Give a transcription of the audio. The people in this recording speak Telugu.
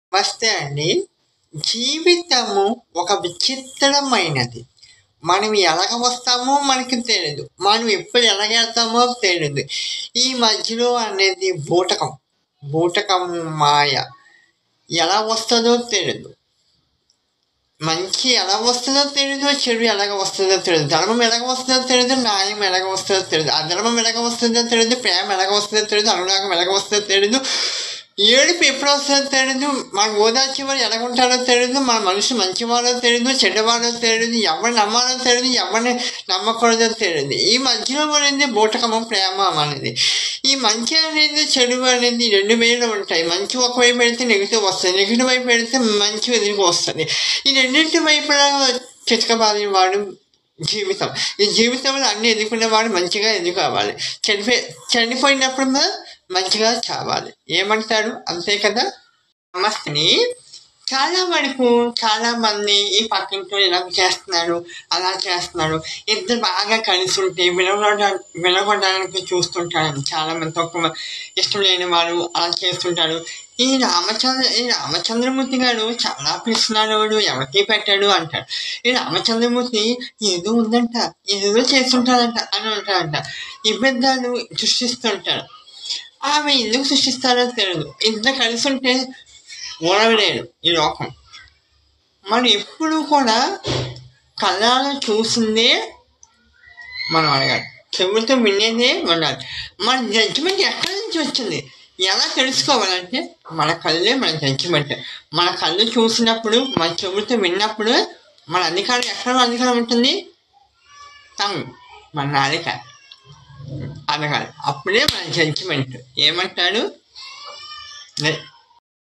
నమస్తే అండి జీవితము ఒక విచిత్రమైనది మనం ఎలాగ వస్తామో మనకి తెలియదు మనం ఎప్పుడు ఎలాగెళ్తామో తెలియదు ఈ మధ్యలో అనేది బూటకం బూటకం మాయ ఎలా వస్తుందో తెలియదు మంచి ఎలా వస్తుందో తెలియదు చెడు ఎలాగ వస్తుందో తెలియదు ధర్మం ఎలాగ వస్తుందో తెలియదు న్యాయం ఎలాగ వస్తుందో తెలియదు అధర్మం ఎలాగ వస్తుందో తెలియదు ప్రేమ ఎలాగ వస్తుందో తెలియదు అనురాగం ఎలాగ వస్తుందో తెలియదు ఏడుపు ఎప్పుడు వస్తుందో తెలియదు మన ఓదార్చి వారు ఎలా ఉంటారో తెలియదు మన మనిషి మంచివారో తెలియదు చెడ్డవారో తెలియదు ఎవరిని నమ్మాలో తెలియదు ఎవరిని నమ్మకూడదో తెలియదు ఈ మధ్యలో అనేది బూటకము ప్రేమ అనేది ఈ మంచి అనేది చెడు అనేది రెండు వేలు ఉంటాయి మంచి ఒకవైపు పెడితే నెగిటివ్ వస్తుంది నెగిటివ్ వైపు పెడితే మంచి ఎదురుకు వస్తుంది ఈ రెండింటి వైపులా చితకబాదిన వాడు జీవితం ఈ జీవితంలో అన్ని ఎదుర్కొనేవాడు మంచిగా ఎదుర్కోవాలి చనిపోయి చనిపోయినప్పుడు మనం మంచిగా చావాలి ఏమంటారు అంతే కదా నమస్తే చాలా వరకు చాలా మంది ఈ పక్కింట్లో ఇలా చేస్తున్నారు అలా చేస్తున్నారు ఇద్దరు బాగా కలిసి ఉంటే వినగొడ వినగొట్టడానికి చూస్తుంటారు చాలా మంది తక్కువ ఇష్టం లేని వారు అలా చేస్తుంటారు ఈ రామచంద్ర ఈ రామచంద్రమూర్తి గారు చాలా పిలుస్తున్నాడు ఎవరికి పెట్టాడు అంటారు ఈ రామచంద్రమూర్తి ఏదో ఉందంట ఏదో చేస్తుంటారంట అని ఉంటారంట ఇబ్బందాలు సృష్టిస్తుంటారు ఆమె ఎందుకు సృష్టిస్తారో తెలియదు ఇద్దరు కలిసి ఉంటే ఓడవలేడు ఈ లోకం మనం ఎప్పుడు కూడా కళ్ళాలో చూసిందే మనం అడగాలి చెవులతో వినేదే ఉండాలి మన జడ్జిమెంట్ ఎక్కడి నుంచి వచ్చింది ఎలా తెలుసుకోవాలంటే మన కళ్ళే మన జడ్జిమెంట్ మన కళ్ళు చూసినప్పుడు మన చెవులతో విన్నప్పుడు మన అధికారం ఎక్కడ అధికారం ఉంటుంది టంగ్ మన నాలిక అనగాలి అప్పుడే మన జడ్జిమెంట్ ఏమంటాడు